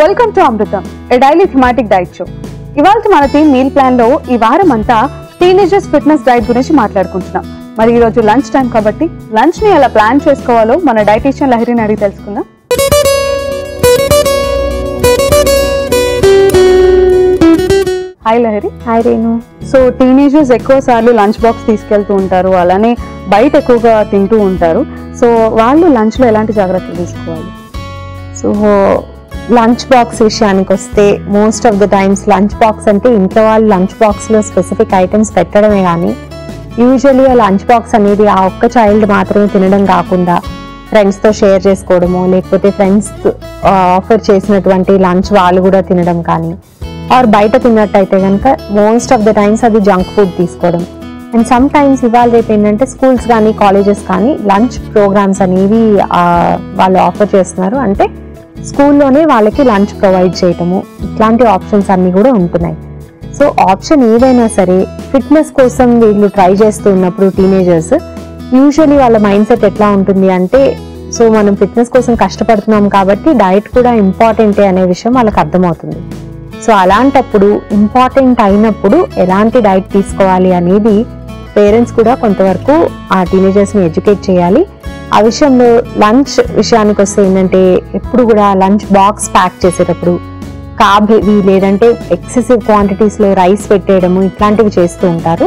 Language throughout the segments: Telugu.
welcome to Amrutham a daily thematic diet show ఇవాళ మన థీమ్ మీల్ ప్లాన్ లో ఈ వారం అంతా టీనేజర్స్ ఫిట్నెస్ డైట్ గురించి మాట్లాడుకుంటున్నాం మరి ఈ రోజు లంచ్ టైం కాబట్టి లంచ్ ని ఎలా ప్లాన్ చేసుకోవాలో మన డైటీషియన్ లహరిని అడిగి తెలుసుకుందాం hi Lahari hi Renu so teenagers ఎక్కువ సార్లు లంచ్ బాక్స్ తీసుకెళ్తూ ఉంటారు అలానే బయట ఎక్కువగా తింటూ ఉంటారు సో వాళ్ళు లంచ్ లో ఎలాంటి జాగ్రత్తలు తీసుకోవాలి సో లంచ్ బాక్స్ విషయానికి వస్తే most of the times lunch box అంటే ఇంట్లో వాళ్ళు లంచ్ బాక్స్లో స్పెసిఫిక్ ఐటమ్స్ పెట్టడమే కానీ యూజువల్లీ ఆ లంచ్ బాక్స్ అనేది ఆ ఒక్క చైల్డ్ మాత్రమే తినడం కాకుండా ఫ్రెండ్స్తో షేర్ చేసుకోవడము లేకపోతే ఫ్రెండ్స్ ఆఫర్ చేసినటువంటి లంచ్ వాళ్ళు కూడా తినడం కానీ ఆర్ బయట తిన్నట్టయితే కనుక మోస్ట్ ఆఫ్ ద టైమ్స్ అది జంక్ ఫుడ్ తీసుకోవడం అండ్ సమ్ టైమ్స్ ఇవాళ రేపు ఏంటంటే స్కూల్స్ కానీ కాలేజెస్ కానీ లంచ్ ప్రోగ్రామ్స్ అనేవి ఆ, వాళ్ళు ఆఫర్ చేస్తున్నారు అంటే స్కూల్లోనే వాళ్ళకి లంచ్ ప్రొవైడ్ చేయటము ఇట్లాంటి ఆప్షన్స్ అన్నీ కూడా ఉంటున్నాయి సో ఆప్షన్ ఏదైనా సరే ఫిట్నెస్ కోసం వీళ్ళు ట్రై చేస్తూ ఉన్నప్పుడు టీనేజర్స్ యూజువలీ వాళ్ళ మైండ్ సెట్ ఎట్లా ఉంటుంది అంటే సో మనం ఫిట్నెస్ కోసం కష్టపడుతున్నాం కాబట్టి డైట్ కూడా ఇంపార్టెంటే అనే విషయం వాళ్ళకి అర్థమవుతుంది సో అలాంటప్పుడు ఇంపార్టెంట్ అయినప్పుడు ఎలాంటి డైట్ తీసుకోవాలి అనేది పేరెంట్స్ కూడా కొంతవరకు ఆ టీనేజర్స్ని ఎడ్యుకేట్ చేయాలి ఆ విషయంలో లంచ్ విషయానికి వస్తే ఏంటంటే ఎప్పుడు కూడా లంచ్ బాక్స్ ప్యాక్ చేసేటప్పుడు కార్బ్ హెవీ లేదంటే ఎక్సెసివ్ క్వాంటిటీస్లో రైస్ పెట్టేయడము ఇట్లాంటివి చేస్తూ ఉంటారు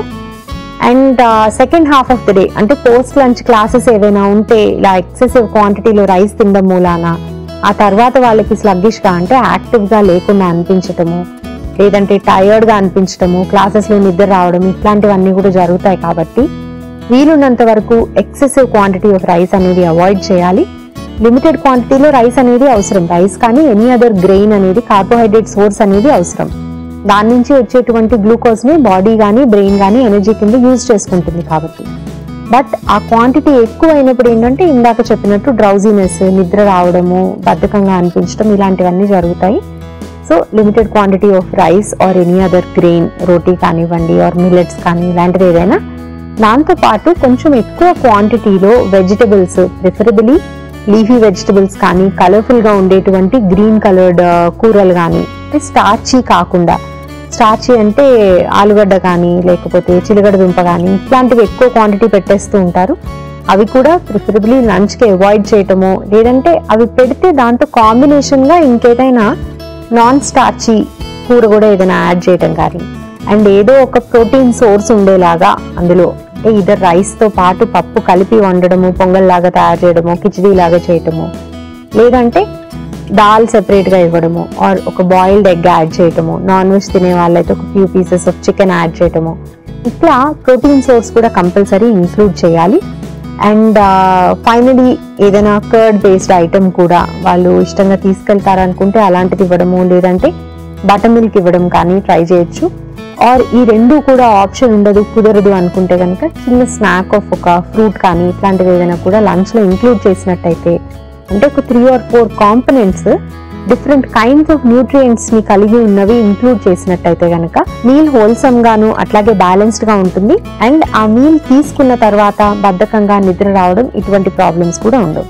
and second half of the day అంటే పోస్ట్ లంచ్ క్లాసెస్ ఏవైనా ఉంటే ఇలా ఎక్సెసివ్ క్వాంటిటీలో రైస్ తినడం మూలాన ఆ తర్వాత వాళ్ళకి స్లగ్గిష్గా అంటే యాక్టివ్గా లేకుండా అనిపించటము లేదంటే టైర్డ్గా అనిపించటము క్లాసెస్లో నిద్ర రావడం ఇట్లాంటివన్నీ కూడా జరుగుతాయి కాబట్టి వీలున్నంత వరకు ఎక్సెసివ్ క్వాంటిటీ ఆఫ్ రైస్ అనేది అవాయిడ్ చేయాలి లిమిటెడ్ క్వాంటిటీలో రైస్ అనేది అవసరం రైస్ కానీ ఎనీ అదర్ గ్రెయిన్ అనేది కార్బోహైడ్రేట్ సోర్స్ అనేది అవసరం దాని నుంచి వచ్చేటువంటి గ్లూకోజ్ ని బాడీ కానీ బ్రెయిన్ కానీ ఎనర్జీ కింద యూజ్ చేసుకుంటుంది కాబట్టి బట్ ఆ క్వాంటిటీ ఎక్కువ అయినప్పుడు ఏంటంటే ఇందాక చెప్పినట్టు డ్రౌజీనెస్ నిద్ర రావడము బద్ధకంగా అనిపించడం ఇలాంటివన్నీ జరుగుతాయి so limited quantity of rice or any other grain roti కానివ్వండి ఆర్ మిల్లెట్స్ కానీ ఇలాంటివి ఏదైనా దాంతో పాటు కొంచెం ఎక్కువ క్వాంటిటీలో వెజిటబుల్స్ ప్రిఫరబులీ లీఫీ వెజిటబుల్స్ కానీ కలర్ఫుల్ గా ఉండేటువంటి గ్రీన్ కలర్డ్ కూరలు కానీ స్టార్చీ కాకుండా స్టార్చీ అంటే ఆలుగడ్డ కానీ లేకపోతే చిలగడ దుంప కానీ ఇట్లాంటివి ఎక్కువ క్వాంటిటీ పెట్టేస్తూ ఉంటారు అవి కూడా ప్రిఫరబులీ లంచ్కి అవాయిడ్ చేయటము లేదంటే అవి పెడితే దాంతో కాంబినేషన్గా ఇంకేదైనా నాన్ స్టార్చీ కూర కూడా ఏదైనా యాడ్ చేయటం కానీ అండ్ ఏదో ఒక ప్రోటీన్ సోర్స్ ఉండేలాగా అందులో అంటే ఇద్దరు రైస్తో పాటు పప్పు కలిపి వండడము పొంగల్ లాగా తయారు చేయడము కిచడీ లాగా చేయటము లేదంటే దాల్ సెపరేట్గా ఇవ్వడము ఆర్ ఒక బాయిల్డ్ ఎగ్ యాడ్ చేయటము నాన్ వెజ్ తినే వాళ్ళైతే ఒక few pieces of chicken add చేయటము ఇట్లా ప్రోటీన్ సోర్స్ కూడా కంపల్సరీ ఇంక్లూడ్ చేయాలి అండ్ ఫైనలీ ఏదైనా కర్డ్ బేస్డ్ ఐటమ్ కూడా వాళ్ళు ఇష్టంగా తీసుకెళ్తారనుకుంటే అలాంటిది ఇవ్వడము లేదంటే బటర్ మిల్క్ ఇవ్వడం కానీ ట్రై చేయొచ్చు ఆర్ ఈ రెండు కూడా ఆప్షన్ ఉండదు కుదరదు అనుకుంటే కనుక చిన్న స్నాక్ ఆఫ్ ఒక ఫ్రూట్ కానీ ఇట్లాంటివి ఏదైనా కూడా లంచ్లో ఇంక్లూడ్ చేసినట్టయితే అంటే ఒక three or four components different kinds of nutrients ని కలిగి ఉన్నవి ఇంక్లూడ్ చేసినట్టయితే గనక మీల్ హోల్సమ్ గాను అట్లాగే బ్యాలెన్స్డ్ గా ఉంటుంది అండ్ ఆ మీల్ తీసుకున్న తర్వాత బద్ధకంగా నిద్ర రావడం ఇటువంటి ప్రాబ్లమ్స్ కూడా ఉండవు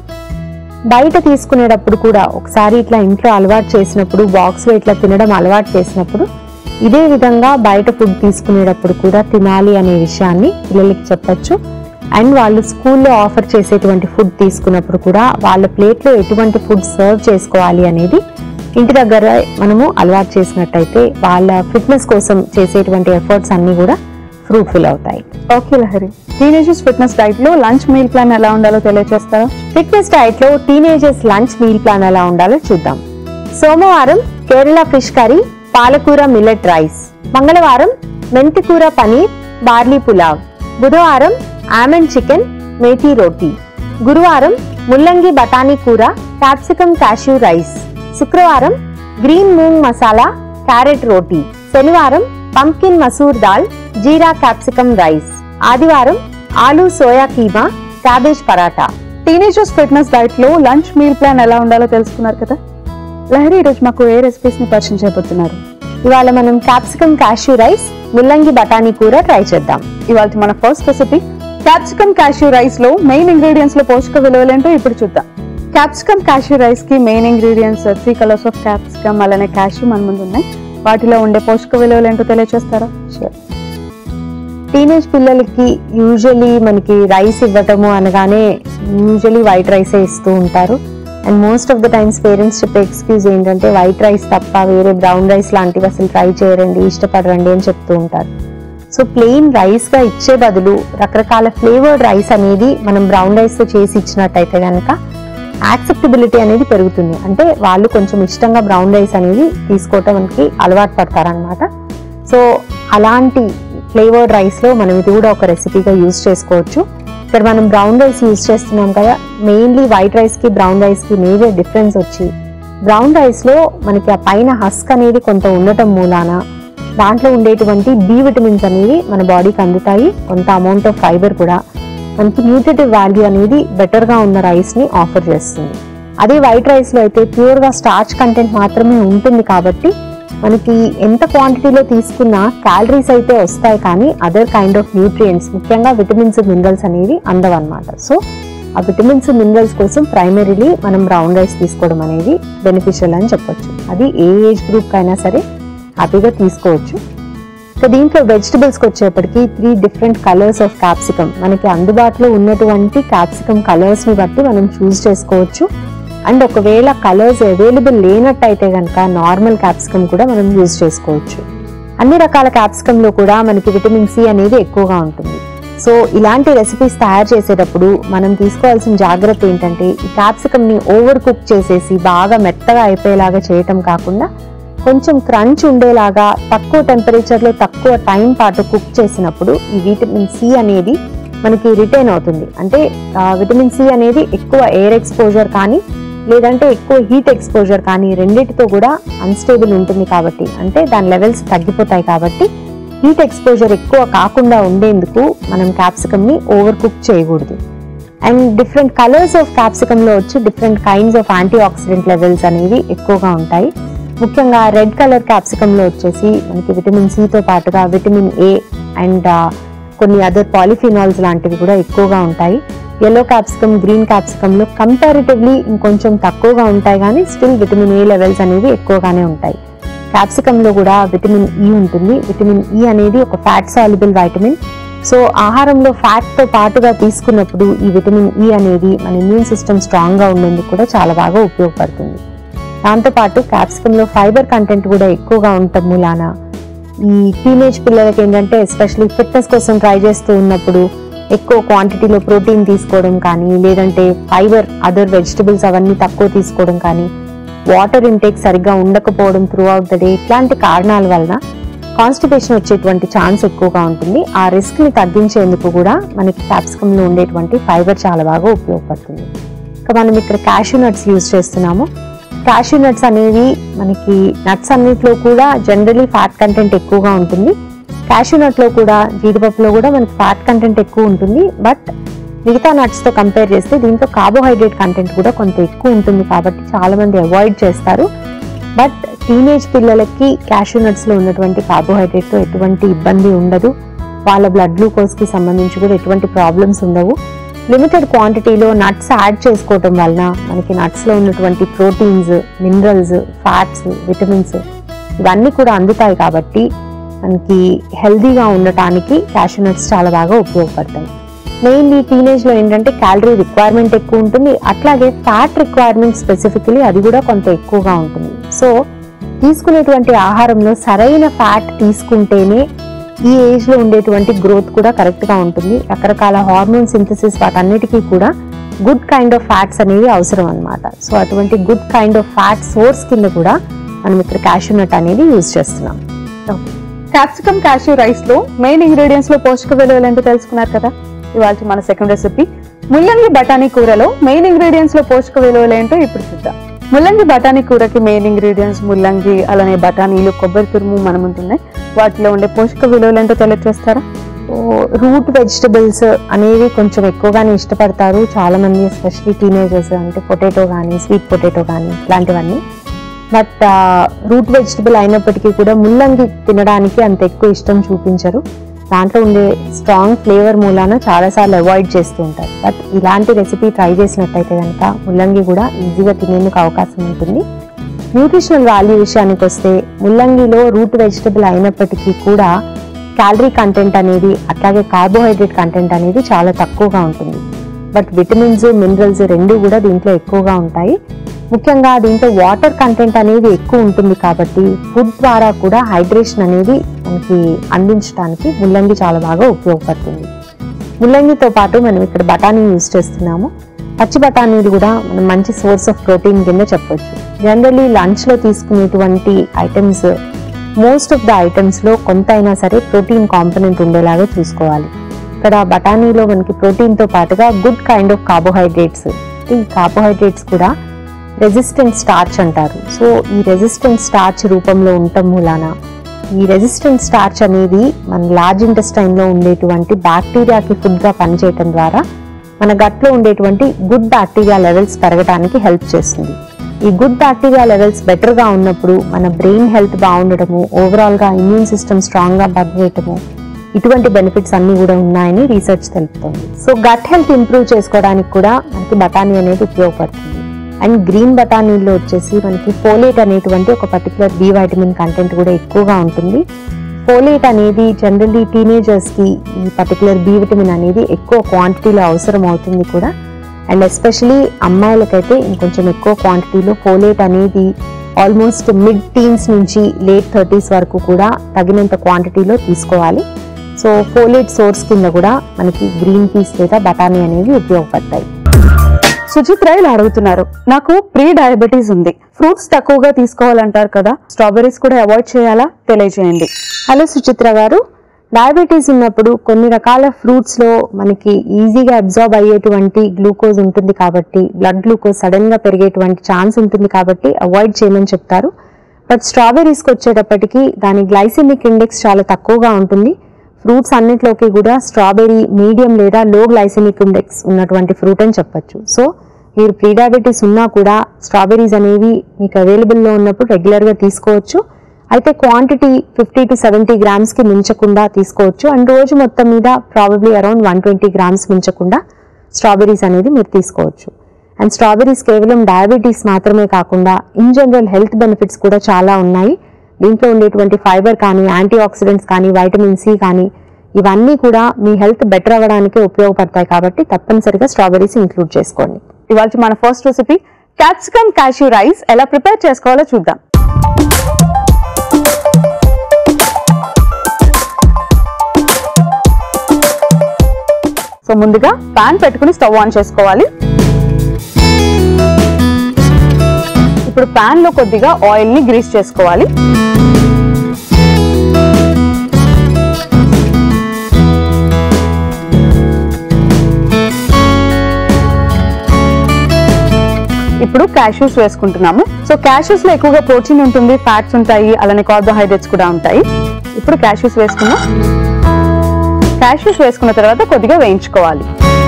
బయట తీసుకునేటప్పుడు కూడా ఒకసారి ఇట్లా ఇంట్లో అలవాటు చేసినప్పుడు బాక్స్ లో ఇట్లా తినడం అలవాటు చేసినప్పుడు ఇదే విధంగా బయట ఫుడ్ తీసుకునేటప్పుడు కూడా తినాలి అనే విషయాన్ని పిల్లలకి చెప్పొచ్చు అండ్ వాళ్ళు స్కూల్లో ఆఫర్ చేసేటువంటి ఫుడ్ తీసుకున్నప్పుడు కూడా వాళ్ళ ప్లేట్లో ఎటువంటి ఫుడ్ సర్వ్ చేసుకోవాలి అనేది ఇంటి దగ్గర మనము అలవాటు చేసినట్టయితే వాళ్ళ ఫిట్నెస్ కోసం చేసేటువంటి ఎఫర్ట్స్ అన్నీ కూడా ఫ్రూట్ఫుల్ అవుతాయి okay Lahari teenagers fitness diet లో లంచ్ మీల్ ప్లాన్ ఎలా ఉండాలో తెలియజేస్తారా ఫిట్నెస్ డైట్ లో టీనేజర్స్ లంచ్ మీల్ ప్లాన్ ఎలా ఉండాలో చూద్దాం సోమవారం కేరళ ఫిష్ కర్రీ పాలకూర మిల్లెట్ రైస్ మంగళవారం మెంతికూర పనీర్ బార్లీ పులావ్ బుధవారం ఆమండ్ చికెన్ మేథీ రోటీ గురువారం ముల్లంగి బఠానీ కూర క్యాప్సికమ్ క్యాష్యూ రైస్ శుక్రవారం గ్రీన్ మూంగ్ మసాలా క్యారెట్ రోటీ శనివారం pumpkin masoor dal jeera capsicum rice ఆదివారం aloo soya keema cabbage paratha teenagers fitness diet లో లంచ్ మీల్ ప్లాన్ ఎలా ఉండాలో తెలుసుకున్నారు కదా లహరి ఈరోజు మాకు ఏ రెసిపీస్ ని పరిచయం చేయబోతున్నారు ఇవాళ మనం క్యాప్సికమ్ క్యాష్యూ రైస్ ముల్లంగి బఠానీ కూర ట్రై చేద్దాం ఇవాళ మన first recipe capsicum cashew rice లో మెయిన్ ఇంగ్రీడియంట్స్ లో పోషక విలువలు ఏంటో ఇప్పుడు చూద్దాం క్యాప్సికమ్ క్యాష్యూ రైస్ కి main ingredients three colours of capsicum అలానే క్యాష్యూ మన ముందు ఉన్నాయి వాటిలో ఉండే పోషక విలువలు ఏంటో తెలియజేస్తారా టీనేజ్ పిల్లలకి యూజువలీ మనకి రైస్ ఇవ్వటము అనగానే యూజువలీ వైట్ రైసే ఇస్తూ ఉంటారు and most of the times parents చెప్పే ఎక్స్క్యూజ్ ఏంటంటే వైట్ రైస్ తప్ప వేరే బ్రౌన్ రైస్ లాంటివి అసలు ట్రై చేయరండి ఇష్టపడరండి అని చెప్తూ ఉంటారు సో ప్లెయిన్ రైస్గా ఇచ్చే బదులు రకరకాల ఫ్లేవర్డ్ రైస్ అనేది మనం బ్రౌన్ రైస్తో చేసి ఇచ్చినట్టయితే కనుక యాక్సెప్టబిలిటీ అనేది పెరుగుతుంది అంటే వాళ్ళు కొంచెం ఇష్టంగా బ్రౌన్ రైస్ అనేది తీసుకోవటానికి అలవాటు పడతారనమాట సో అలాంటి ఫ్లేవర్డ్ రైస్లో మనం ఇది కూడా ఒక రెసిపీగా యూజ్ చేసుకోవచ్చు ఇక్కడ మనం బ్రౌన్ రైస్ యూజ్ చేస్తున్నాం కదా మెయిన్లీ వైట్ రైస్కి బ్రౌన్ రైస్కి మేజర్ డిఫరెన్స్ వచ్చి బ్రౌన్ రైస్లో మనకి ఆ పైన హస్క్ అనేది కొంత ఉండటం మూలాన దాంట్లో ఉండేటువంటి బి విటమిన్స్ అనేవి మన బాడీకి అందుతాయి కొంత అమౌంట్ ఆఫ్ ఫైబర్ కూడా మనకి న్యూట్రిటివ్ వాల్యూ అనేది బెటర్గా ఉన్న రైస్ని ఆఫర్ చేస్తుంది అదే వైట్ రైస్లో అయితే ప్యూర్గా స్టార్చ్ కంటెంట్ మాత్రమే ఉంటుంది కాబట్టి మనకి ఎంత క్వాంటిటీలో తీసుకున్నా క్యాలరీస్ అయితే వస్తాయి కానీ అదర్ కైండ్ ఆఫ్ న్యూట్రియంట్స్ ముఖ్యంగా విటమిన్స్ మినరల్స్ అనేవి అందవన్నమాట సో ఆ విటమిన్స్ మినరల్స్ కోసం ప్రైమరీలీ మనం బ్రౌన్ రైస్ తీసుకోవడం అనేది బెనిఫిషియల్ అని చెప్పొచ్చు అది ఏ ఏజ్ గ్రూప్ అయినా సరే హ్యాపీగా తీసుకోవచ్చు ఇక దీంట్లో వెజిటబుల్స్కి వచ్చేప్పటికి three different colours of capsicum మనకి అందుబాటులో ఉన్నటువంటి క్యాప్సికమ్ కలర్స్ని బట్టి మనం చూస్ చేసుకోవచ్చు అండ్ ఒకవేళ కలర్స్ అవైలబుల్ లేనట్టయితే కనుక నార్మల్ క్యాప్సికమ్ కూడా మనం యూజ్ చేసుకోవచ్చు అన్ని రకాల క్యాప్సికంలో కూడా మనకి విటమిన్ సి అనేది ఎక్కువగా ఉంటుంది సో ఇలాంటి రెసిపీస్ తయారు చేసేటప్పుడు మనం తీసుకోవాల్సిన జాగ్రత్త ఏంటంటే ఈ క్యాప్సికమ్ని ఓవర్ కుక్ చేసేసి బాగా మెత్తగా అయిపోయేలాగా చేయటం కాకుండా కొంచెం క్రంచ్ ఉండేలాగా తక్కువ టెంపరేచర్లో తక్కువ టైం పాటు కుక్ చేసినప్పుడు ఈ విటమిన్ సి అనేది మనకి రిటైన్ అవుతుంది అంటే ఆ, విటమిన్ సి అనేది ఎక్కువ ఎయిర్ ఎక్స్పోజర్ కానీ లేదంటే ఎక్కువ హీట్ ఎక్స్పోజర్ కానీ రెండిటితో కూడా అన్స్టేబుల్ ఉంటుంది కాబట్టి అంటే దాని లెవెల్స్ తగ్గిపోతాయి కాబట్టి హీట్ ఎక్స్పోజర్ ఎక్కువ కాకుండా ఉండేందుకు మనం క్యాప్సికమ్ని ఓవర్ కుక్ చేయకూడదు అండ్ డిఫరెంట్ కలర్స్ ఆఫ్ క్యాప్సికమ్లో వచ్చి different kinds of antioxidant levels అనేవి ఎక్కువగా ఉంటాయి ముఖ్యంగా రెడ్ కలర్ క్యాప్సికమ్లో వచ్చేసి మనకి విటమిన్ సితో పాటుగా విటమిన్ ఏ అండ్ కొన్ని అదర్ పాలిఫినాల్స్ లాంటివి కూడా ఎక్కువగా ఉంటాయి ఎల్లో క్యాప్సికమ్ గ్రీన్ క్యాప్సికమ్లో కంపారిటివ్లీ ఇంకొంచెం తక్కువగా ఉంటాయి కానీ స్టిల్ విటమిన్ ఏ లెవెల్స్ అనేవి ఎక్కువగానే ఉంటాయి క్యాప్సికంలో కూడా విటమిన్ ఈ ఉంటుంది విటమిన్ ఈ అనేది ఒక ఫ్యాట్ సాల్యుబుల్ వైటమిన్ సో ఆహారంలో ఫ్యాట్తో పాటుగా తీసుకున్నప్పుడు ఈ విటమిన్ ఈ అనేది మన ఇమ్యూన్ సిస్టమ్ స్ట్రాంగ్గా ఉండేందుకు కూడా చాలా బాగా ఉపయోగపడుతుంది దాంతోపాటు క్యాప్సికంలో ఫైబర్ కంటెంట్ కూడా ఎక్కువగా ఉండటం మూలాన ఈ టీనేజ్ పిల్లలకి ఏంటంటే ఎస్పెషలీ ఫిట్నెస్ కోసం ట్రై చేస్తూ ఉన్నప్పుడు ఎక్కువ క్వాంటిటీలో ప్రోటీన్ తీసుకోవడం కానీ లేదంటే ఫైబర్ అదర్ వెజిటబుల్స్ అవన్నీ తక్కువ తీసుకోవడం కానీ వాటర్ ఇంటేక్ సరిగ్గా ఉండకపోవడం త్రూ అవుట్ ద డే ఇట్లాంటి కారణాల వలన కాన్స్టిపేషన్ వచ్చేటువంటి ఛాన్స్ ఎక్కువగా ఉంటుంది ఆ రిస్క్ ని తగ్గించేందుకు కూడా మనకి క్యాప్సికమ్ లో ఉండేటువంటి ఫైబర్ చాలా బాగా ఉపయోగపడుతుంది ఇంకా మనం ఇక్కడ క్యాషూ నట్స్ యూజ్ చేస్తున్నాము క్యాషూ నట్స్ అనేవి మనకి నట్స్ అన్నిట్లో కూడా జనరలీ ఫ్యాట్ కంటెంట్ ఎక్కువగా ఉంటుంది క్యాషూ నట్లో కూడా జీడిపప్పులో కూడా మనకి ఫ్యాట్ కంటెంట్ ఎక్కువ ఉంటుంది బట్ మిగతా నట్స్తో కంపేర్ చేస్తే దీంట్లో కార్బోహైడ్రేట్ కంటెంట్ కూడా కొంత ఎక్కువ ఉంటుంది కాబట్టి చాలా మంది అవాయిడ్ చేస్తారు బట్ టీనేజ్ పిల్లలకి క్యాషూ నట్స్లో ఉన్నటువంటి కార్బోహైడ్రేట్తో ఎటువంటి ఇబ్బంది ఉండదు వాళ్ళ బ్లడ్ గ్లూకోజ్కి సంబంధించి కూడా ఎటువంటి ప్రాబ్లమ్స్ ఉండవు లిమిటెడ్ క్వాంటిటీలో నట్స్ యాడ్ చేసుకోవటం వలన మనకి నట్స్లో ఉన్నటువంటి ప్రోటీన్స్ మినరల్స్ ఫ్యాట్స్ విటమిన్స్ ఇవన్నీ కూడా అందుతాయి కాబట్టి మనకి హెల్దీగా ఉండటానికి క్యాషూ నట్స్ చాలా బాగా ఉపయోగపడతాయి మెయిన్లీ టీనేజ్లో ఏంటంటే క్యాలరీ రిక్వైర్మెంట్ ఎక్కువ ఉంటుంది అట్లాగే ఫ్యాట్ రిక్వైర్మెంట్ స్పెసిఫికలీ అది కూడా కొంత ఎక్కువగా ఉంటుంది సో తీసుకునేటువంటి ఆహారంలో సరైన ఫ్యాట్ తీసుకుంటేనే ఈ ఏజ్లో ఉండేటువంటి గ్రోత్ కూడా కరెక్ట్గా ఉంటుంది రకరకాల హార్మోన్ సింథసిస్ వాటన్నిటికీ కూడా గుడ్ కైండ్ ఆఫ్ ఫ్యాట్స్ అనేవి అవసరం అన్నమాట సో అటువంటి good kind of fat source కింద కూడా మనం ఇక్కడ క్యాషూ నట్ అనేది యూజ్ చేస్తున్నాం క్యాప్సికమ్ క్యాష్యూ రైస్ లో మెయిన్ ఇంగ్రీడియంట్స్ లో పోషక విలువలు ఏంటో తెలుసుకున్నారు కదా ఇవాళ మన సెకండ్ రెసిపీ ముల్లంగి బఠానీ కూరలో మెయిన్ ఇంగ్రీడియంట్స్ లో పోషక విలువలు ఏంటో ఇప్పుడు చూద్దాం ముల్లంగి బఠానీ కూరకి మెయిన్ ఇంగ్రీడియంట్స్ ముల్లంగి అలానే బఠానీలు కొబ్బరి తురుము మన ముందున్నాయి వాటిలో ఉండే పోషక విలువలు ఏంటో తెలియజేస్తారా రూట్ వెజిటబుల్స్ అనేవి కొంచెం ఎక్కువగానే ఇష్టపడతారు చాలా మంది ఎస్పెషలీ టీనేజర్స్ అంటే పొటాటో కానీ స్వీట్ పొటాటో కానీ ఇట్లాంటివన్నీ బట్ రూట్ వెజిటబుల్ అయినప్పటికీ కూడా ముల్లంగి తినడానికి అంత ఎక్కువ ఇష్టం చూపించరు దాంట్లో ఉండే స్ట్రాంగ్ ఫ్లేవర్ మూలాన చాలాసార్లు అవాయిడ్ చేస్తూ ఉంటారు బట్ ఇలాంటి రెసిపీ ట్రై చేసినట్టయితే కనుక ముల్లంగి కూడా ఈజీగా తినేందుకు అవకాశం ఉంటుంది న్యూట్రిషనల్ వాల్యూ విషయానికి వస్తే ముల్లంగిలో రూట్ వెజిటబుల్ అయినప్పటికీ కూడా క్యాలరీ కంటెంట్ అనేది అట్లాగే కార్బోహైడ్రేట్ కంటెంట్ అనేది చాలా తక్కువగా ఉంటుంది బట్ విటమిన్స్ మినరల్స్ రెండు కూడా దీంట్లో ఎక్కువగా ఉంటాయి ముఖ్యంగా దీంట్లో వాటర్ కంటెంట్ అనేది ఎక్కువ ఉంటుంది కాబట్టి ఫుడ్ ద్వారా కూడా హైడ్రేషన్ అనేది మనకి అందించడానికి ముల్లంగి చాలా బాగా ఉపయోగపడుతుంది ముల్లంగితో పాటు మనం ఇక్కడ బఠానీ యూజ్ చేస్తున్నాము పచ్చి బఠానీలు కూడా మనం మంచి సోర్స్ ఆఫ్ ప్రోటీన్ కింద చెప్పొచ్చు జనరలీ లంచ్లో తీసుకునేటువంటి ఐటమ్స్ మోస్ట్ ఆఫ్ ద ఐటమ్స్లో కొంత అయినా సరే ప్రోటీన్ కాంపనెంట్ ఉండేలాగా చూసుకోవాలి ఇక్కడ బఠానీలో మనకి ప్రోటీన్తో పాటుగా గుడ్ కైండ్ ఆఫ్ కార్బోహైడ్రేట్స్ ఈ కార్బోహైడ్రేట్స్ కూడా రెసిస్టెంట్ స్టార్చ్ అంటారు సో ఈ రెసిస్టెంట్ స్టార్చ్ రూపంలో ఉండటం మూలాన ఈ రెసిస్టెంట్ స్టార్చ్ అనేది మన లార్జ్ ఇంటెస్టైన్లో ఉండేటువంటి బ్యాక్టీరియాకి ఫుడ్గా పనిచేయటం ద్వారా మన గట్లో ఉండేటువంటి గుడ్ బ్యాక్టీరియా లెవెల్స్ పెరగడానికి హెల్ప్ చేస్తుంది ఈ గుడ్ బ్యాక్టీరియా లెవెల్స్ బెటర్గా ఉన్నప్పుడు మన బ్రెయిన్ హెల్త్ బాగుండటము ఓవరాల్గా ఇమ్యూన్ సిస్టమ్ స్ట్రాంగ్గా పనిచేయటము ఇటువంటి బెనిఫిట్స్ అన్ని కూడా ఉన్నాయని రీసెర్చ్ తెలుపుతుంది సో గట్ హెల్త్ ఇంప్రూవ్ చేసుకోవడానికి కూడా మనకి బఠానీ అనేది ఉపయోగపడుతుంది అండ్ గ్రీన్ బఠానీల్లో వచ్చేసి మనకి ఫోలేట్ అనేటువంటి ఒక పర్టికులర్ బి వైటమిన్ కంటెంట్ కూడా ఎక్కువగా ఉంటుంది ఫోలేట్ అనేది జనరల్లీ టీనేజర్స్కి ఈ పర్టికులర్ బి విటమిన్ అనేది ఎక్కువ క్వాంటిటీలో అవసరం అవుతుంది కూడా అండ్ ఎస్పెషలీ అమ్మాయిలకైతే ఇంకొంచెం ఎక్కువ క్వాంటిటీలో ఫోలేట్ అనేది ఆల్మోస్ట్ మిడ్ టీన్స్ నుంచి లేట్ థర్టీస్ వరకు కూడా తగినంత క్వాంటిటీలో తీసుకోవాలి సో ఫోలేట్ సోర్స్ కింద కూడా మనకి గ్రీన్ పీస్ లేదా బఠానీ అనేవి ఉపయోగపడతాయి సుచిత్ర ఇలా అడుగుతున్నారు నాకు ప్రీ డయాబెటీస్ ఉంది ఫ్రూట్స్ తక్కువగా తీసుకోవాలంటారు కదా స్ట్రాబెరీస్ కూడా అవాయిడ్ చేయాలా తెలియజేయండి హలో సుచిత్ర గారు డయాబెటీస్ ఉన్నప్పుడు కొన్ని రకాల ఫ్రూట్స్లో మనకి ఈజీగా అబ్జార్బ్ అయ్యేటువంటి గ్లూకోజ్ ఉంటుంది కాబట్టి బ్లడ్ గ్లూకోజ్ సడన్గా పెరిగేటువంటి ఛాన్స్ ఉంటుంది కాబట్టి అవాయిడ్ చేయమని చెప్తారు బట్ స్ట్రాబెరీస్కి వచ్చేటప్పటికి దాని గ్లైసెమిక్ ఇండెక్స్ చాలా తక్కువగా ఉంటుంది ఫ్రూట్స్ అన్నిట్లోకి కూడా స్ట్రాబెరీ మీడియం లేదా లో గ్లైసెమిక్ ఇండెక్స్ ఉన్నటువంటి ఫ్రూట్ అని చెప్పొచ్చు సో మీరు ప్రీ డయాబెటీస్ ఉన్నా కూడా స్ట్రాబెరీస్ అనేవి మీకు అవైలబుల్లో ఉన్నప్పుడు రెగ్యులర్గా తీసుకోవచ్చు అయితే క్వాంటిటీ ఫిఫ్టీ టు సెవెంటీ గ్రామ్స్కి మించకుండా తీసుకోవచ్చు అండ్ రోజు మొత్తం మీద probably around one twenty grams మించకుండా స్ట్రాబెరీస్ అనేది మీరు తీసుకోవచ్చు అండ్ స్ట్రాబెరీస్ కేవలం డయాబెటీస్ మాత్రమే కాకుండా ఇన్ జనరల్ హెల్త్ బెనిఫిట్స్ కూడా చాలా ఉన్నాయి దీంట్లో ఉండేటువంటి ఫైబర్ కానీ యాంటీ ఆక్సిడెంట్స్ కానీ వైటమిన్ సి కానీ ఇవన్నీ కూడా మీ హెల్త్ బెటర్ అవ్వడానికి ఉపయోగపడతాయి కాబట్టి తప్పనిసరిగా స్ట్రాబెరీస్ ఇంక్లూడ్ చేసుకోండి ఇవాళ మన first recipe capsicum cashew rice ఎలా ప్రిపేర్ చేసుకోవాలో చూద్దాం సో ముందుగా పాన్ పెట్టుకుని స్టవ్ ఆన్ చేసుకోవాలి ఇప్పుడు పాన్ లో కొద్దిగా ఆయిల్ ని గ్రీస్ చేసుకోవాలి ఇప్పుడు క్యాష్యూస్ వేసుకుంటున్నాము సో క్యాష్యూస్ లో ఎక్కువగా ప్రోటీన్ ఉంటుంది ఫ్యాట్స్ ఉంటాయి అలానే కార్బోహైడ్రేట్స్ కూడా ఉంటాయి ఇప్పుడు క్యాష్యూస్ వేసుకున్నాం క్యాష్యూస్ వేసుకున్న తర్వాత కొద్దిగా వేయించుకోవాలి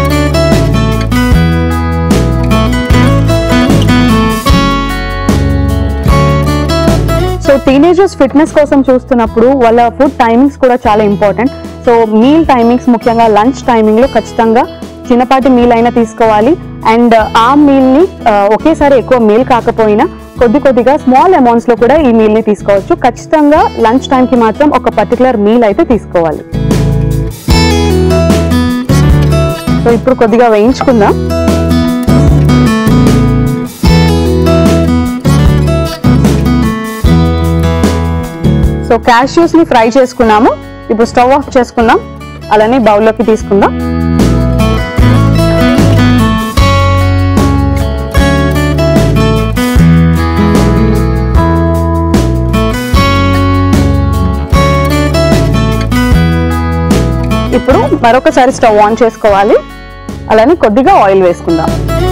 సో టీనేజర్స్ ఫిట్నెస్ కోసం చూస్తున్నప్పుడు వాళ్ళ ఫుడ్ టైమింగ్స్ కూడా చాలా ఇంపార్టెంట్ సో మీల్ టైమింగ్స్ ముఖ్యంగా లంచ్ టైమింగ్ లో ఖచ్చితంగా చిన్నపాటి మీల్ అయినా తీసుకోవాలి అండ్ ఆ మీల్ ని ఆ, ఒకేసారి ఎక్కువ మీల్ కాకపోయినా కొద్ది కొద్దిగా స్మాల్ అమౌంట్స్ లో కూడా ఈ మీల్ ని తీసుకోవచ్చు ఖచ్చితంగా లంచ్ టైం కి మాత్రం ఒక పర్టికులర్ మీల్ అయితే తీసుకోవాలి సో ఇప్పుడు కొద్దిగా వేయించుకుందాం సో క్యాష్యూస్ ని ఫ్రై చేసుకున్నాము ఇప్పుడు స్టవ్ ఆఫ్ చేసుకుందాం అలానే బౌల్లోకి తీసుకుందాం ఇప్పుడు మరొకసారి స్టవ్ ఆన్ చేసుకోవాలి అలానే కొద్దిగా ఆయిల్ వేసుకుందాం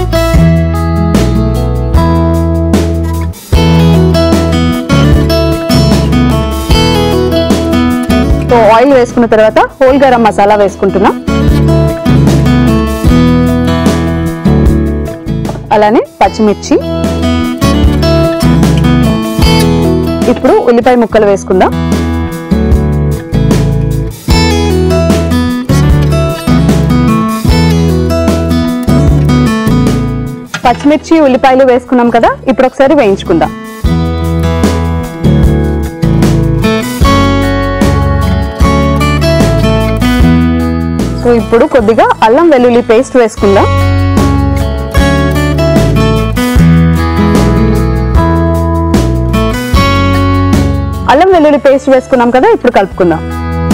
సో ఆయిల్ వేసుకున్న తర్వాత హోల్ గరం మసాలా వేసుకుంటున్నాం అలానే పచ్చిమిర్చి ఇప్పుడు ఉల్లిపాయ ముక్కలు వేసుకుందాం పచ్చిమిర్చి ఉల్లిపాయలు వేసుకున్నాం కదా ఇప్పుడు ఒకసారి వేయించుకుందాం సో ఇప్పుడు కొద్దిగా అల్లం వెల్లుల్లి పేస్ట్ వేసుకుందాం అల్లం వెల్లుల్లి పేస్ట్ వేసుకున్నాం కదా ఇప్పుడు కలుపుకుందాం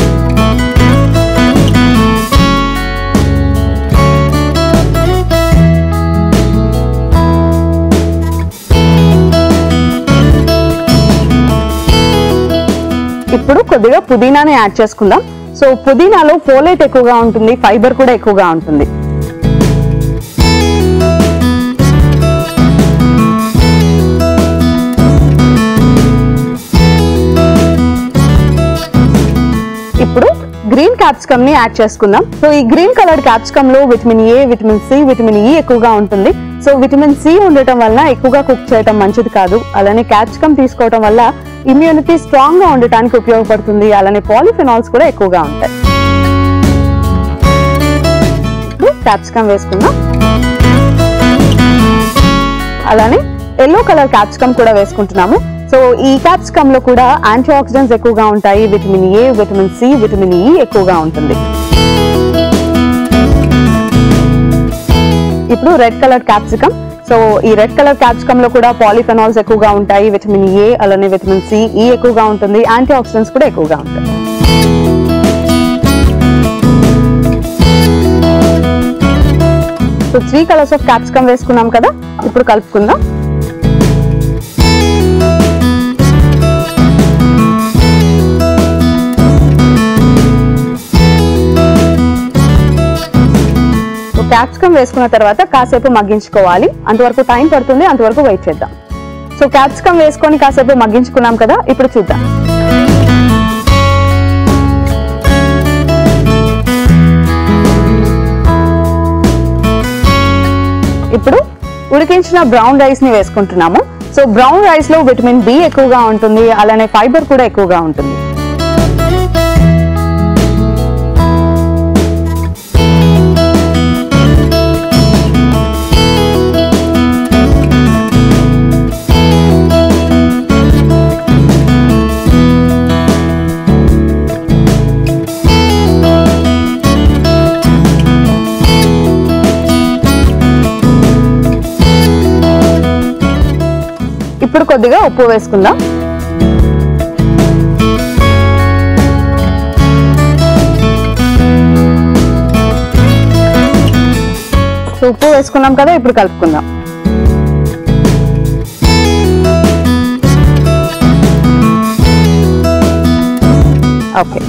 ఇప్పుడు కొద్దిగా పుదీనాని యాడ్ చేసుకుందాం సో పుదీనాలో ఫోలేట్ ఎక్కువగా ఉంటుంది ఫైబర్ కూడా ఎక్కువగా ఉంటుంది ఇప్పుడు గ్రీన్ క్యాప్సికమ్ ని యాడ్ చేసుకుందాం సో ఈ గ్రీన్ కలర్ క్యాప్సికమ్ లో vitamin A vitamin C vitamin E ఎక్కువగా ఉంటుంది సో విటమిన్ సి ఉండటం వల్ల ఎక్కువగా కుక్ చేయటం మంచిది కాదు అలానే క్యాప్సికమ్ తీసుకోవటం వల్ల ఇమ్యూనిటీ స్ట్రాంగ్ గా ఉండటానికి ఉపయోగపడుతుంది అలానే పాలిఫెనాల్స్ కూడా ఎక్కువగా ఉంటాయి ఇప్పుడు క్యాప్సికమ్ వేసుకుందాం అలానే ఎల్లో కలర్ క్యాప్సికమ్ కూడా వేసుకుంటున్నాము సో ఈ క్యాప్సికమ్ లో కూడా యాంటీ ఆక్సిడెంట్స్ ఎక్కువగా ఉంటాయి vitamin A vitamin C vitamin E ఎక్కువగా ఉంటుంది ఇప్పుడు రెడ్ కలర్ క్యాప్సికమ్ సో ఈ రెడ్ కలర్ క్యాప్సికమ్ లో కూడా పాలిఫెనాల్స్ ఎక్కువగా ఉంటాయి విటమిన్ ఏ అలానే విటమిన్ సి ఈ ఎక్కువగా ఉంటుంది యాంటీ ఆక్సిడెంట్స్ కూడా ఎక్కువగా ఉంటాయి so three colours of capsicum వేసుకున్నాం కదా ఇప్పుడు కలుపుకుందాం క్యాప్సికమ్ వేసుకున్న తర్వాత కాసేపు మగ్గించుకోవాలి అంతవరకు టైం పడుతుంది అంతవరకు వెయిట్ చేద్దాం సో క్యాప్సికమ్ వేసుకొని కాసేపు మగ్గించుకున్నాం కదా ఇప్పుడు చూద్దాం ఇప్పుడు ఉడికించిన బ్రౌన్ రైస్ ని వేసుకుంటున్నాము సో బ్రౌన్ రైస్ లో విటమిన్ బి ఎక్కువగా ఉంటుంది అలానే ఫైబర్ కూడా ఎక్కువగా ఉంటుంది ఇప్పుడు కొద్దిగా ఉప్పు వేసుకుందాం సో ఉప్పు వేసుకున్నాం కదా ఇప్పుడు కలుపుకుందాం ఓకే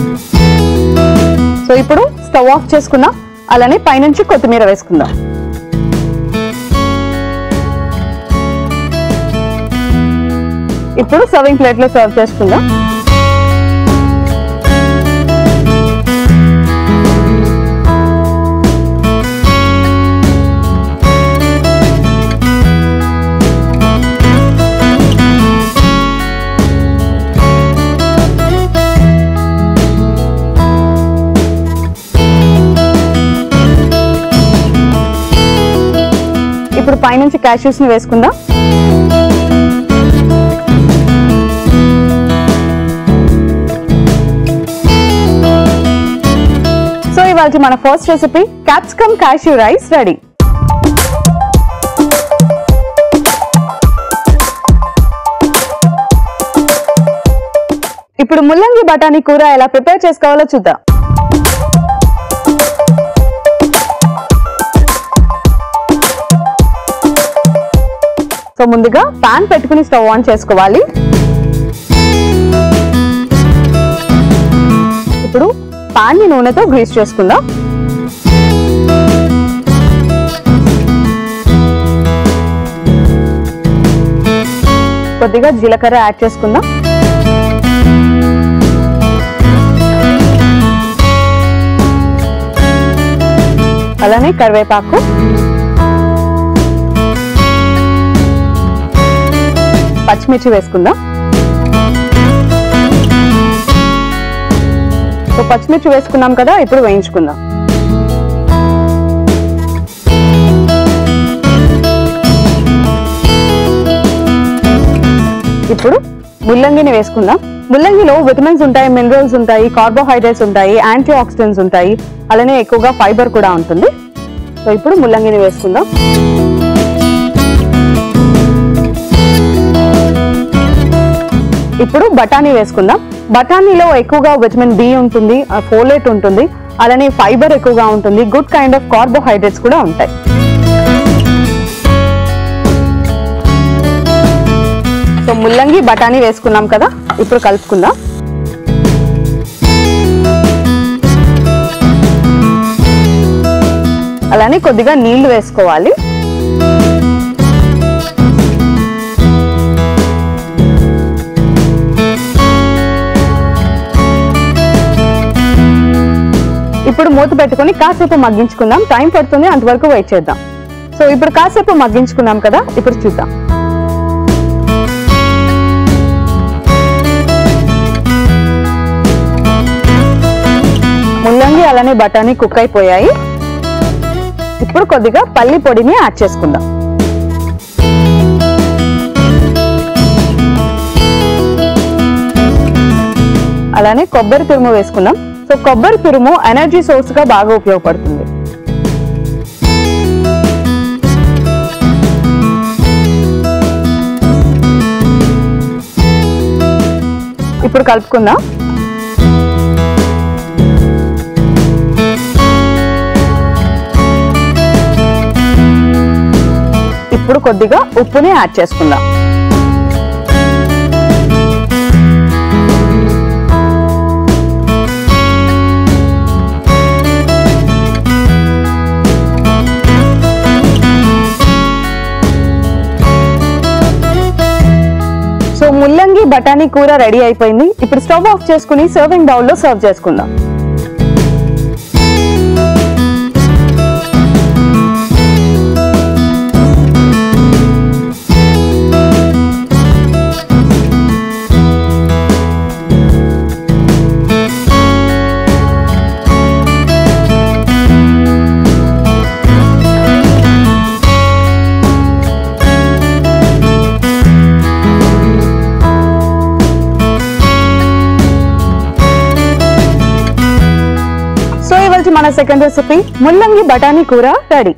సో ఇప్పుడు స్టవ్ ఆఫ్ చేసుకుందాం అలానే పైనుంచి కొత్తిమీర వేసుకుందాం ఇప్పుడు సర్వింగ్ ప్లేట్ లో సర్వ్ చేసుకుందాం ఇప్పుడు పైనుంచి క్యాష్యూస్ ని వేసుకుందాం సో ఇవాళ మన first recipe capsicum cashew rice ready ఇప్పుడు ముల్లంగి బఠానీ కూర ఎలా ప్రిపేర్ చేసుకోవాలో చూద్దాం సో ముందుగా పాన్ పెట్టుకుని స్టవ్ ఆన్ చేసుకోవాలి ఇప్పుడు పాన్ ని నూనెతో గ్రీస్ చేసుకుందాం కొద్దిగా జీలకర్ర యాడ్ చేసుకుందాం అలానే కరివేపాకు పచ్చిమిర్చి వేసుకుందాం సో పచ్చిమిర్చి వేసుకున్నాం కదా ఇప్పుడు వేయించుకుందాం ఇప్పుడు ముల్లంగిని వేసుకుందాం ముల్లంగిలో విటమిన్స్ ఉంటాయి మినరల్స్ ఉంటాయి కార్బోహైడ్రేట్స్ ఉంటాయి యాంటీ ఆక్సిడెంట్స్ ఉంటాయి అలానే ఎక్కువగా ఫైబర్ కూడా ఉంటుంది సో ఇప్పుడు ముల్లంగిని వేసుకుందాం ఇప్పుడు బఠానీ వేసుకుందాం బఠానీలో ఎక్కువగా విటమిన్ బి ఉంటుంది ఫోలేట్ ఉంటుంది అలానే ఫైబర్ ఎక్కువగా ఉంటుంది గుడ్ కైండ్ ఆఫ్ కార్బోహైడ్రేట్స్ కూడా ఉంటాయి సో ముల్లంగి బఠానీ వేసుకున్నాం కదా ఇప్పుడు కలుపుకుందాం అలానే కొద్దిగా నీళ్లు వేసుకోవాలి ఇప్పుడు మూత పెట్టుకొని కాసేపు మగ్గించుకుందాం టైం పడుతుంది అంతవరకు వెయిట్ చేద్దాం సో ఇప్పుడు కాసేపు మగ్గించుకున్నాం కదా ఇప్పుడు చూద్దాం ముల్లంగి అలానే బఠానీ కుక్ అయిపోయాయి ఇప్పుడు కొద్దిగా పల్లి పొడిని యాడ్ చేసుకుందాం అలానే కొబ్బరి తురుము వేసుకుందాం సో కొబ్బరి తురుము ఎనర్జీ సోర్స్ గా బాగా ఉపయోగపడుతుంది ఇప్పుడు కలుపుకుందాం ఇప్పుడు కొద్దిగా ఉప్పుని యాడ్ చేసుకుందాం సో ముల్లంగి బఠానీ కూర రెడీ అయిపోయింది ఇప్పుడు స్టవ్ ఆఫ్ చేసుకుని సర్వింగ్ బౌల్ లో సర్వ్ చేసుకుందాం సో ఇవాళ మన సెకండ్ రెసిపీ ముల్లంగి బఠానీ కూర రెడీ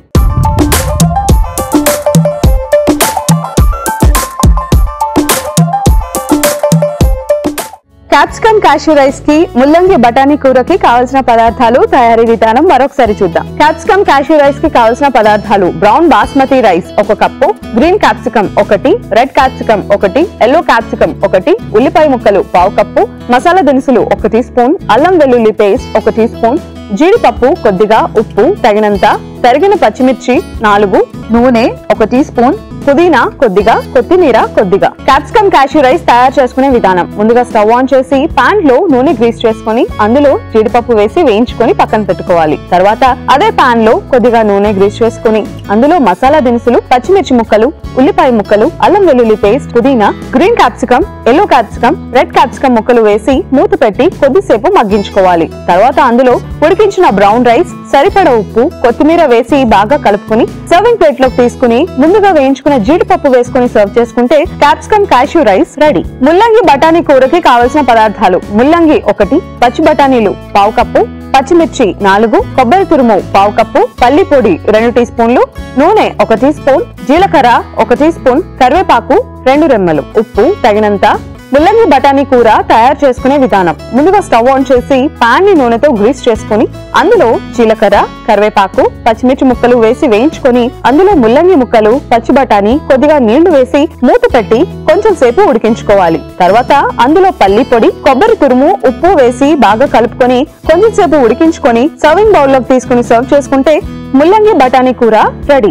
క్యాప్సికమ్ క్యాష్యూ రైస్ కి ముల్లంగి బఠానీ కూరకి కావాల్సిన పదార్థాలు తయారీ విధానం మరొకసారి చూద్దాం క్యాప్సికమ్ క్యాష్యూ రైస్ కి కావాల్సిన పదార్థాలు బ్రౌన్ బాస్మతి రైస్ ఒక కప్పు గ్రీన్ క్యాప్సికమ్ ఒకటి రెడ్ క్యాప్సికమ్ ఒకటి ఎల్లో క్యాప్సికమ్ ఒకటి ఉల్లిపాయ ముక్కలు పావు కప్పు మసాలా దినుసులు ఒక టీ స్పూన్ అల్లం వెల్లుల్లి పేస్ట్ ఒక టీ స్పూన్ జీడిపప్పు కొద్దిగా ఉప్పు తగినంత తరిగిన పచ్చిమిర్చి నాలుగు నూనె ఒక టీ స్పూన్ పుదీనా కొద్దిగా కొత్తిమీర కొద్దిగా క్యాప్సికమ్ క్యాష్యూ రైస్ తయారు చేసుకునే విధానం ముందుగా స్టవ్ ఆన్ చేసి పాన్ లో నూనె గ్రీస్ చేసుకుని అందులో జీడిపప్పు వేసి వేయించుకొని పక్కన పెట్టుకోవాలి తర్వాత అదే పాన్ లో కొద్దిగా నూనె గ్రీస్ చేసుకుని అందులో మసాలా దినుసులు పచ్చిమిర్చి ముక్కలు ఉల్లిపాయ ముక్కలు అల్లం వెల్లుల్లి పేస్ట్ పుదీనా green capsicum yellow capsicum red capsicum ముక్కలు వేసి మూత పెట్టి కొద్దిసేపు మగ్గించుకోవాలి తర్వాత అందులో ఉడికించిన బ్రౌన్ రైస్ సరిపడ ఉప్పు కొత్తిమీర వేసి బాగా కలుపుకుని సర్వింగ్ ప్లేట్ లోకి తీసుకుని ముందుగా వేయించుకున్న జీడిపప్పు వేసుకుని సర్వ్ చేసుకుంటే క్యాప్సికమ్ కాష్యూ రైస్ రెడీ ముల్లంగి బఠానీ కూరకి కావలసిన పదార్థాలు ముల్లంగి ఒకటి పచ్చి బఠానీలు పావు కప్పు పచ్చిమిర్చి నాలుగు కొబ్బరి తురుము పావు కప్పు పల్లి పొడి రెండు టీ స్పూన్లు నూనె ఒక టీ స్పూన్ జీలకర్ర ఒక టీ స్పూన్ కరివేపాకు రెండు రెమ్మలు ఉప్పు తగినంత ముల్లంగి బఠానీ కూర తయారు చేసుకునే విధానం ముందుగా స్టవ్ ఆన్ చేసి పాన్ ని నూనెతో గ్రీస్ చేసుకుని అందులో జీలకర్ర కరివేపాకు పచ్చిమిర్చి ముక్కలు వేసి వేయించుకొని అందులో ముల్లంగి ముక్కలు పచ్చి బఠానీ కొద్దిగా నీళ్లు వేసి మూత పెట్టి కొంచెం సేపు ఉడికించుకోవాలి తర్వాత అందులో పల్లి పొడి కొబ్బరి తురుము ఉప్పు వేసి బాగా కలుపుకొని కొంచెం సేపు ఉడికించుకొని సర్వింగ్ బౌల్ లోకి తీసుకుని సర్వ్ చేసుకుంటే ముల్లంగి బఠానీ కూర రెడీ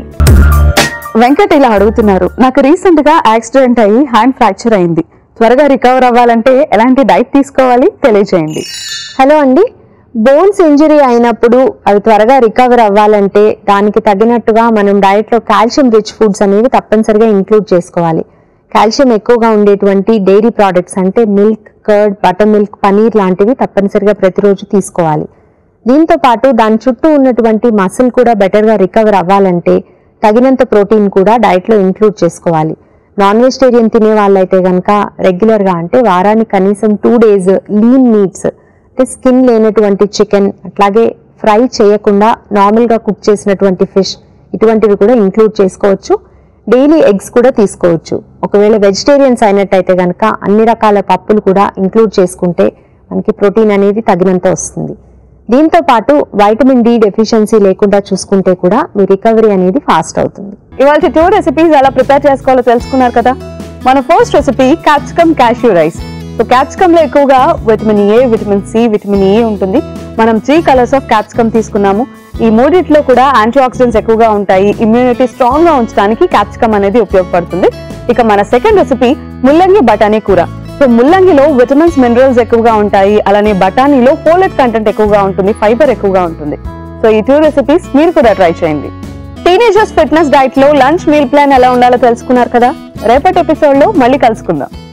వెంకట్ ఇలా అడుగుతున్నారు నాకు రీసెంట్ గా యాక్సిడెంట్ అయ్యి హ్యాండ్ ఫ్రాక్చర్ అయింది త్వరగా రికవర్ అవ్వాలంటే ఎలాంటి డైట్ తీసుకోవాలి తెలియజేయండి హలో అండి బోన్స్ ఇంజరీ అయినప్పుడు అవి త్వరగా రికవర్ అవ్వాలంటే దానికి తగినట్టుగా మనం డైట్లో కాల్షియం రిచ్ ఫుడ్స్ అనేవి తప్పనిసరిగా ఇంక్లూడ్ చేసుకోవాలి కాల్షియం ఎక్కువగా ఉండేటువంటి డైరీ ప్రోడక్ట్స్ అంటే milk curd butter milk paneer లాంటివి తప్పనిసరిగా ప్రతిరోజు తీసుకోవాలి దీంతో పాటు దాని చుట్టూ ఉన్నటువంటి మసిల్ కూడా బెటర్గా రికవర్ అవ్వాలంటే తగినంత ప్రోటీన్ కూడా డైట్లో ఇంక్లూడ్ చేసుకోవాలి నాన్ వెజిటేరియన్ తినే వాళ్ళైతే కనుక రెగ్యులర్గా అంటే వారానికి కనీసం టూ డేస్ లీన్ మీట్స్ అంటే స్కిన్ లేనటువంటి చికెన్ అట్లాగే ఫ్రై చేయకుండా నార్మల్గా కుక్ చేసినటువంటి ఫిష్ ఇటువంటివి కూడా ఇంక్లూడ్ చేసుకోవచ్చు డైలీ ఎగ్స్ కూడా తీసుకోవచ్చు ఒకవేళ వెజిటేరియన్స్ అయినట్టయితే కనుక అన్ని రకాల పప్పులు కూడా ఇంక్లూడ్ చేసుకుంటే మనకి ప్రోటీన్ అనేది తగినంత వస్తుంది దీంతో పాటు వైటమిన్ డి డెఫిషియన్సీ లేకుండా చూసుకుంటే కూడా మీ రికవరీ అనేది ఫాస్ట్ అవుతుంది ఇవాళ టూ రెసిపీస్ ఎలా ప్రిపేర్ చేసుకోవాలో తెలుసుకున్నారు కదా మన first recipe capsicum cashew rice so capsicum లో ఎక్కువగా vitamin A vitamin C vitamin E ఉంటుంది మనం త్రీ కలర్స్ ఆఫ్ క్యాప్సికమ్ తీసుకున్నాము ఈ మూడిట్లో కూడా యాంటీ ఆక్సిడెంట్స్ ఎక్కువగా ఉంటాయి ఇమ్యూనిటీ స్ట్రాంగ్ గా ఉంచడానికి క్యాప్సికమ్ అనేది ఉపయోగపడుతుంది ఇక మన సెకండ్ రెసిపీ ముల్లంగి బఠానీ కూర సో ముల్లంగిలో విటమిన్స్ మినరల్స్ ఎక్కువగా ఉంటాయి అలానే బఠానీలో ఫోలెట్ కంటెంట్ ఎక్కువగా ఉంటుంది ఫైబర్ ఎక్కువగా ఉంటుంది సో ఈ టూ రెసిపీస్ మీరు కూడా ట్రై చేయండి టీనేజర్స్ ఫిట్నెస్ డైట్ లో లంచ్ మీల్ ప్లాన్ ఎలా ఉండాలో తెలుసుకున్నారు కదా రేపటి ఎపిసోడ్ లో మళ్ళీ కలుసుకుందాం